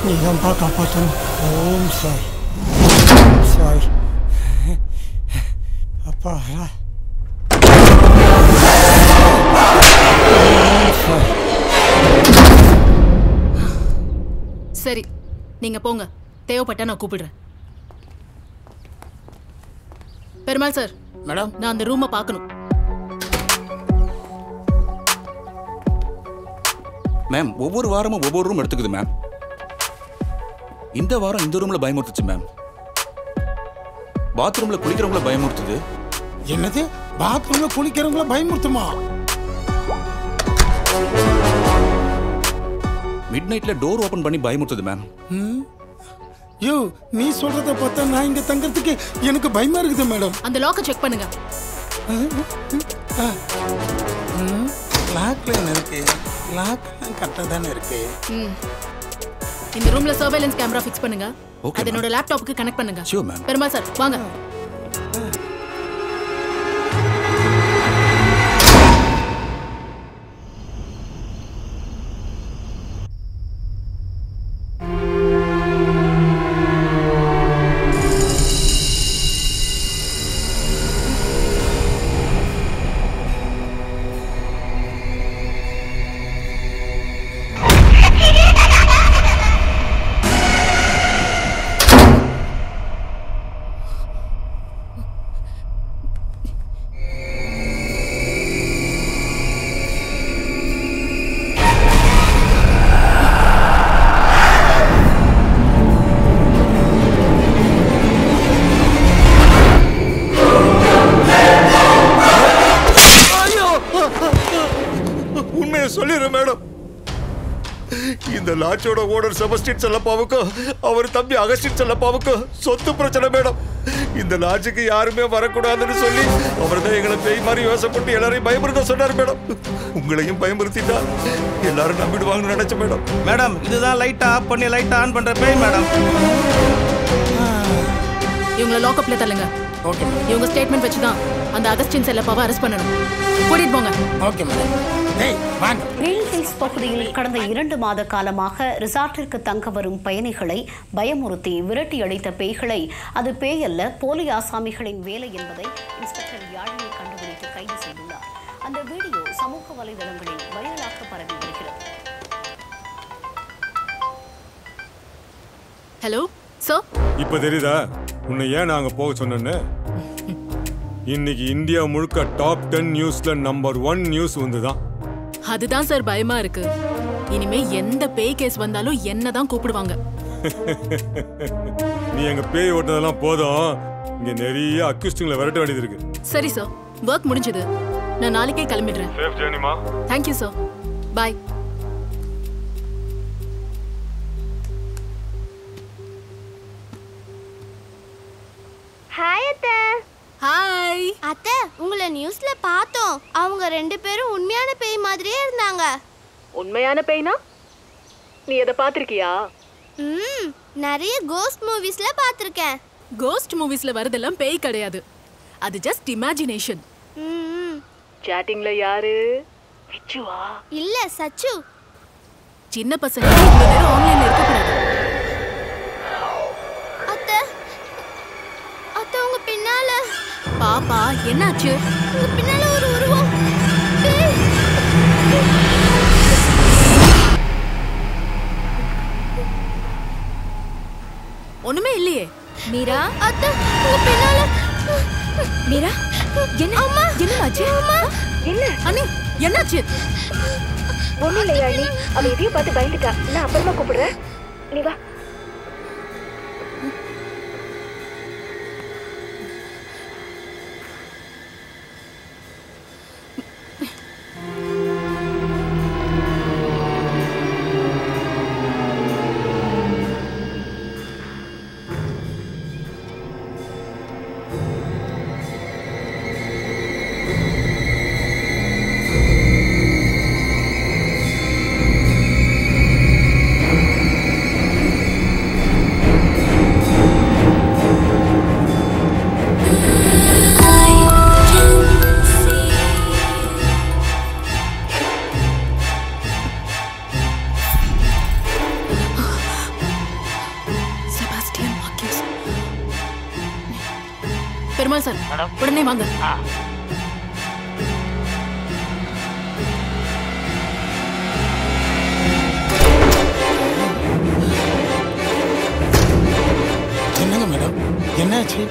நீதான்ப்பா காப்பாற்றணும் ஓம் சாய் சாய் அப்பா ரா- ஓம் சாய் சரி நீங்க போங்க தேவைப்பட்டா நான் கூப்பிடுறேன் பெருமாள் சார் மேடம் நான் அந்த ரூமை பார்க்கணும் மேம் ஒவ்வொரு வாரமும் ஒவ்வொரு ரூம் எடுத்துக்குது மேம் இந்த வாரம் இந்த ரூம்ல பயமுறுத்துச்சு மேம் பாத்ரூம்ல குளிக்கிறவங்கள பயமுறுத்துது என்னது பாத்ரூம்ல குளிக்கிறவங்கள பயமுறுத்துமா மிட் நைட்ல டோர் ஓபன் பண்ணி பயமுறுத்துது மேம் ம்? யோ நீ சொல்றத பார்த்தா நான் இங்க தங்கறதுக்கு எனக்கு பயமா இருக்குது மேடம் அந்த லாக்கை செக் பண்ணுங்க லாக்ல என்ன இருக்கு லாக்லாம் கரெக்டாக தானே இருக்கு ம். இந்த ரூம்ல சர்வேலன்ஸ் கேமரா ஃபிக்ஸ் பண்ணுங்க Okay, அது என்னோட லேப்டாப்புக்கு கனெக்ட் பண்ணுங்க Sure, ma'am. பெருமாள் சார் வாங்க உண்மையை சொல்லிடுறேன் மேடம் இந்த லாட்சோட ஓனர் செபஸ்டின் செல்லப்பாவுக்கும் அவர் தம்பி அகஸ்டின் செல்லப்பாவுக்கும் சொத்து பிரச்சனை மேடம் இந்த லாட்ஜுக்கு யாருமே வரக்கூடாதுன்னு சொல்லி அவர் தான் எங்களை பேய் மாதிரி யோசப்பட்டு எல்லாரையும் பயமுறுத்த சொன்னார் மேடம் உங்களையும் பயமுறுத்திட்டா எல்லாரும் நம்பிடுவாங்கன்னு நினைச்சேன் மேடம் மேடம் இதுதான் லைட் ஆஃப் பண்ணி லைட் ஆன் பண்ற பேய் மேடம் இவங்களை லாக்அப்ல தள்ளுங்க ஓகே மேடம் இவங்க ஸ்டேட்மெண்ட் வச்சு தான் அந்த அகஸ்டின் செல்லப்பாவை அரெஸ்ட் பண்ணணும் கூட்டிட்டு போங்க ஓகே மேடம் டேய் வாங்க கிரீன் ஹில்ஸ் பகுதியில் கடந்த இரண்டு மாத காலமாக ரிசார்ட்டிற்கு தங்க வரும் பயணிகளை பயமுறுத்தி விரட்டி அடித்த பேய்களை அது பேயல்ல போலி ஆசாமிகளின் வேலை என்பதை இன்ஸ்பெக்டர் யாழினி கண்டுபிடித்து கைது செய்துள்ளார் அந்த வீடியோ சமூக வலைதளங்களில் வைரலாக பரவி வருகிறது ஹலோ சார் இப்ப தெரியுதா உன்னை ஏன் நாங்க போக சொன்னோன்னு இன்னைக்கு இந்தியா முழுக்க டாப் டென் நியூஸ்ல நம்பர் ஒன் நியூஸ் வந்துதான் அதுதான் சார் பயமா இருக்கு இனிமே எந்த பேய் கேஸ் வந்தாலும் என்ன தான் கூப்பிடுவாங்க நீ எங்க பேய் ஓட்டுனதெல்லாம் போதும் இங்க நிறைய அக்யூஸ்டிங்களை விரட்ட வேண்டியது இருக்கு சரி சார் ஒர்க் முடிஞ்சது நான் நாளைக்கே கிளம்பிடுறேன் சேஃப் ஜேர்னிமா தேங்க்யூ சார் பாய் ஹாய் அத்தை ஹாய் அத்தை உங்களை நியூஸ்ல பார்த்தோம் அவங்க ரெண்டு பேரும் உண்மையான பேய் மாதிரியே இருந்தாங்க உண்மையான பேய்னா நீ எதை பார்த்திருக்கியா ம் நிறைய கோஸ்ட் மூவிஸ்ல பார்த்துருக்கேன் கோஸ்ட் மூவிஸ்ல வரதெல்லாம் பேய் கிடையாது அது ஜஸ்ட் இமேஜினேஷன் ம் சாட்டிங்ல யாரு விச்சுவா இல்ல சச்சு சின்ன பசங்க இவ்வளவு நேரம் ஆன்லைன்ல இருக்கக்கூடாது அத்தை அத்தை உங்க பின்னால பாப்பா என்னாச்சு உங்க பின்னால ஒரு உருவம் பேய். ஒண்ணுமே இல்லையே மீரா அத்தை உங்க பின்னால மீரா என்ன அம்மா என்னாச்சு என்ன அண்ணி என்னாச்சு ஒண்ணும் இல்லையா நீ அவ எதையும் பார்த்து பயந்துட்டா நான் அப்புறமா கூப்பிடுறேன் நீ வா பெருமாள் சார் உடனே வாங்க என்னங்க மேடம் என்னாச்சு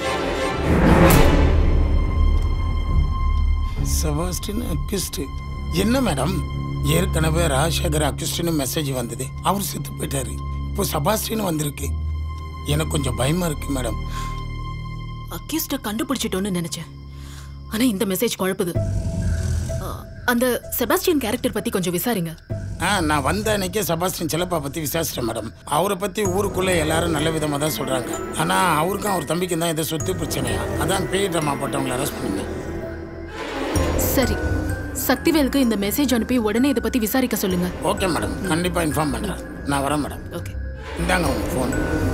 செபாஸ்டின் அக்யூஸ்ட் என்ன மேடம் ஏற்கனவே ராஜசேகர் அக்யூஸ்ட்னு மெசேஜ் வந்தது அவர் செத்து போயிட்டாரு இப்போ செபாஸ்டின் வந்திருக்கு எனக்கு கொஞ்சம் பயமா இருக்கு மேடம் அக்யூஸ்ட கண்டுபிடிச்சிட்டோன்னு நினைச்சேன் ஆனா இந்த மெசேஜ் குழப்புது அ, அந்த செபாஸ்டியன் கேரக்டர் பத்தி கொஞ்சம் விசாரிங்க ஆ நான் வந்த அன்னைக்கே செபாஸ்டின் செல்லப்பா பற்றி விசாரிச்சிட்டேன் மேடம் அவரை பற்றி ஊருக்குள்ளே எல்லாரும் நல்ல விதமாக தான் சொல்கிறாங்க ஆனால் அவருக்கும் அவர் தம்பிக்கும் தான் ஏதோ சொத்து பிரச்சனையா அதான் பேய் ட்ராமா போட்டவங்களை அரெஸ்ட் பண்ணுங்க சரி சக்திவேலுக்கு இந்த மெசேஜ் அனுப்பி உடனே இதை பத்தி விசாரிக்க சொல்லுங்க ஓகே மேடம் கண்டிப்பாக இன்ஃபார்ம் பண்ணுறேன் நான் வரேன் மேடம் ஓகே இந்தாங்க உங்கள் ஃபோன்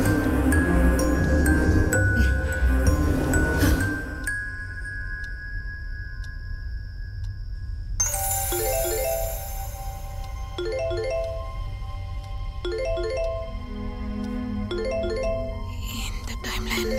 இந்த டைம்ல என்ன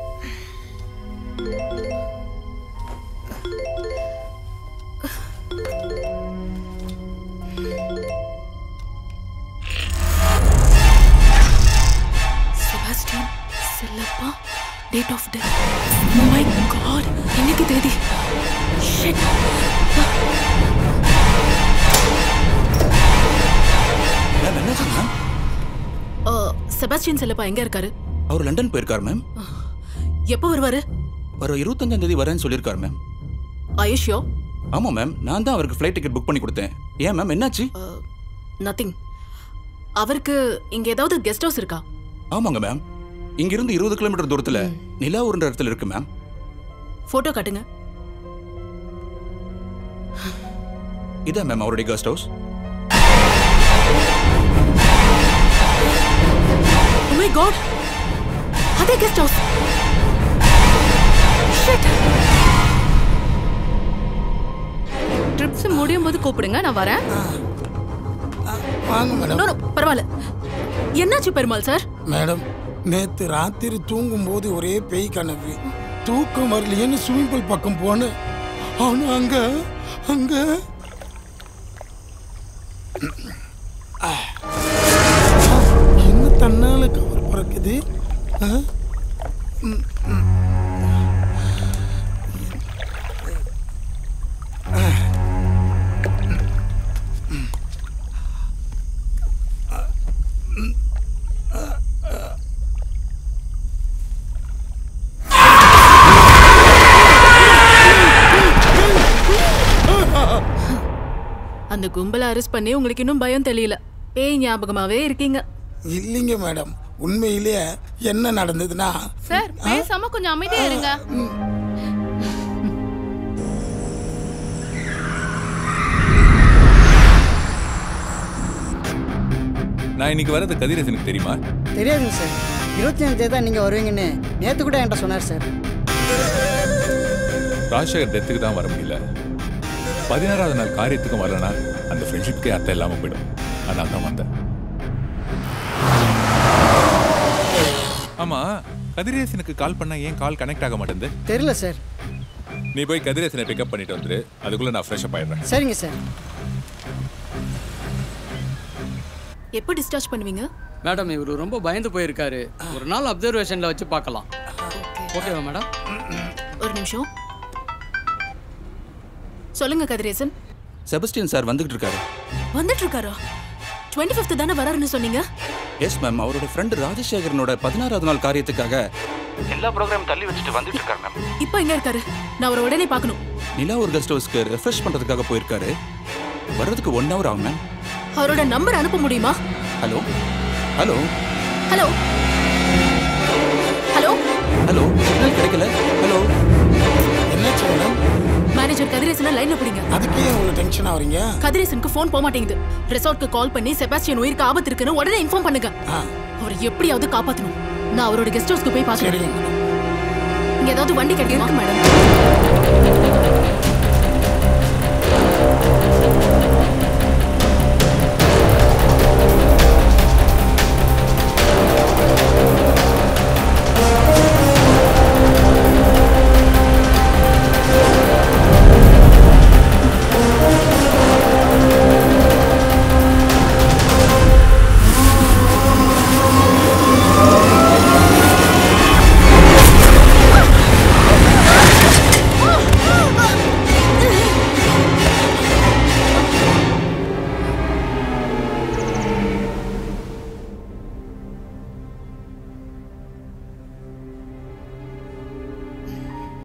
Sebastian Chellappa date of death my god இன்னைக்கு தேதி ஷிட் மேம் என்னாச்சு மேம் செபாஸ்டியன் செல்லப்பா எங்க இருக்காரு அவர் லண்டன் போயிருக்கார் மேம் எப்போ வருவாரு வர இருபத்தஞ்சாம் தேதி வரேன்னு சொல்லியிருக்காரு மேம் ஆயுஷ்யோ ஆமாம் மேம் நான் தான் அவருக்கு ஃப்ளைட் டிக்கெட் புக் பண்ணி கொடுத்தேன் ஏன் மேம் என்னாச்சு நத்திங் அவருக்கு இங்க ஏதாவது கெஸ்ட் ஹவுஸ் இருக்கா ஆமாங்க மேம் இங்கிருந்து இருபது கிலோமீட்டர் தூரத்தில் நிலா உருண்ட இடத்துல இருக்கு மேம் போட்டோ காட்டுங்க இதான் மேம் அவருடைய guest house Oh my god அதே கெஸ்ட் ஹவுஸ் ட்ரிப்ஸ் முடியும் போது கூப்பிடுங்க நான் வரேன் வாங்க மேடம் நோ நோ பரவாயில்ல என்னாச்சு பெருமாள் சார் மேடம் நேத்து ராத்திரி தூங்கும்போது ஒரே பேய் கனவு தூக்கம் வரலையேன்னு ஸ்விம்மிங் பூல் பக்கம் போனேன் ஆனா அங்க அங்க ஆ. என்ன தன்னால கவர் பறக்குது ஆ? ம், ம். ஆ. அந்த கும்பலை அரெஸ்ட் பண்ணி உங்களுக்கு இன்னும் பயம் தெரியல பேய் ஞாபகமாவே இருக்கீங்க இல்லைங்க மேடம் உண்மையிலேயே என்ன நடந்ததுன்னா சார் பேசாம கொஞ்சம் அமைதியா இருங்க நான் இன்னைக்கு வரது கதிரேசனுக்கு தெரியுமா தெரியாதுங்க சார் இருபத்தி அஞ்சு தான் நீங்கள் வருவீங்கன்னு நேற்று கூட என்கிட்ட சொன்னார் சார் ராஜசேகர் டெத்துக்கு தான் வர முடியல பதினாறாவது நாள் காரியத்துக்கும் வரலனா அந்த ஃப்ரெண்ட்ஷிப்க்கே அர்த்தம் இல்லாமல் போயிடும் அதனால தான் வந்தேன் ஆமா கதிரேசனுக்கு கால் பண்ணா ஏன் கால் கனெக்ட் ஆக மாட்டேங்குது தெரியல சார் நீ போய் கதிரேசனை பிக்கப் பண்ணிட்டு வந்துரு அதுக்குள்ள நான் ஃப்ரெஷ் அப் ஆயிடுறேன் சரிங்க சார் எப்போ டிஸ்சார்ஜ் பண்ணுவீங்க மேடம் இவர் ரொம்ப பயந்து போயிருக்காரு ஒரு நாள் அப்சர்வேஷன்ல வச்சு பார்க்கலாம் ஓகேவா மேடம் ஒரு நிமிஷம் சொல்லுங்க கதிரேசன் செபஸ்டியன் சார் வந்துகிட்டு இருக்காரு வந்துட்டு இருக்காரா டுவெண்ட்டி ஃபிஃப்த் தானே வராருன்னு சொன்னீங்க எஸ் மேம் அவரோட ஃப்ரெண்டு ராஜசேகரனோட பதினாறாவது நாள் காரியத்துக்காக எல்லா ப்ரோக்ராம் தள்ளி வச்சுட்டு வந்துட்டு இருக்காரு மேம் இப்போ எங்க இருக்காரு நான் அவரை உடனே பார்க்கணும் நிலா ஒரு கெஸ்ட் ஹவுஸ்க்கு ரெஃப்ரெஷ் பண்றதுக்காக போயிருக்காரு வர்றதுக்கு ஒன் ஹவர் ஆகும் மேம் அவரோட நம்பர் அனுப்ப முடியுமா hello hello hello hello hello signal கிடைக்கல ஹலோ என்னாச்சு மேடம் மேனேஜர் கதிரேசனை லைன்ல பிடிங்க அதுக்கு ஏன் இவ்வளோ டென்ஷன் ஆவறீங்க கதிரேசனுக்கு ஃபோன் போக மாட்டேங்குது ரிசார்ட்க்கு கால் பண்ணி செபாஸ்டியன் உயிருக்கு ஆபத்து இருக்குன்னு உடனே இன்ஃபார்ம் பண்ணுங்க அவரை எப்படியாவது காப்பாத்தணும் நான் அவரோட கெஸ்ட் ஹவுஸ்க்கு போய் பார்க்கறேன் சரிங்க இங்க ஏதாவது வண்டி கிடைக்குமா மேடம்